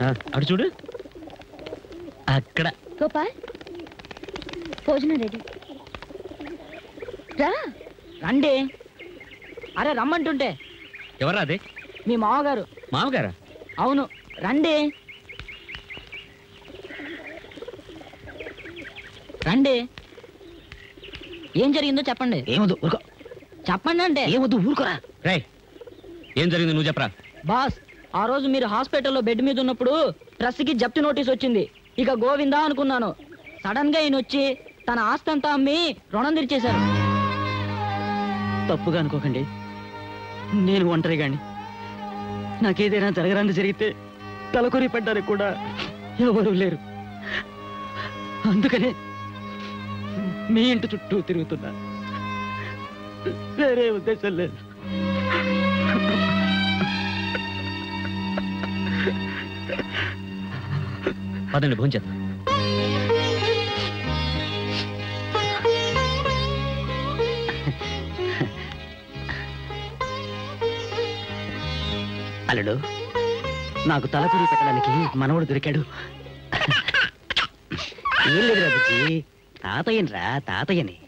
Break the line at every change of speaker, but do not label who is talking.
ఆ, అటు చూడు అక్కడ
గోపాల్ భోజనం రెడీ రా
రండి అరే రమ్మంటుంటే
ఎవరా అదే
మీ మామగారు
మామగారా
అవును రండి రండి ఏం జరిగిందో చెప్పండి
ఏమొద్దు ఊరుకో
చెప్పండి అంటే
ఏమొద్దు ఊరుకోరా రే ఏం జరిగింది నువ్వు చెప్పరా
బాస్ ఆ రోజు మీరు హాస్పిటల్లో బెడ్ మీద ఉన్నప్పుడు ప్రెస్కి జప్తు నోటీస్ వచ్చింది ఇక గోవిందా అనుకున్నాను సడన్ గా ఈయన వచ్చి తన ఆస్తి అంతా అమ్మి రుణం తీర్చేశారు
తప్పుగా అనుకోకండి నేను ఒంటరి గాని నాకేదైనా జరగరాని జరిగితే తలకొరి పెట్టడానికి కూడా ఎవరూ లేరు అందుకనే మీ ఇంటి చుట్టూ తిరుగుతున్నా వేరే ఉద్దేశం లేదు
పదండి భోంచేద్దాం
అల్లుడు నాకు తలకొరి పెట్టడానికి మనవడు దొరికాడు ఏం లేదు బుజ్జి తాతయ్యని రా తాతయ్యని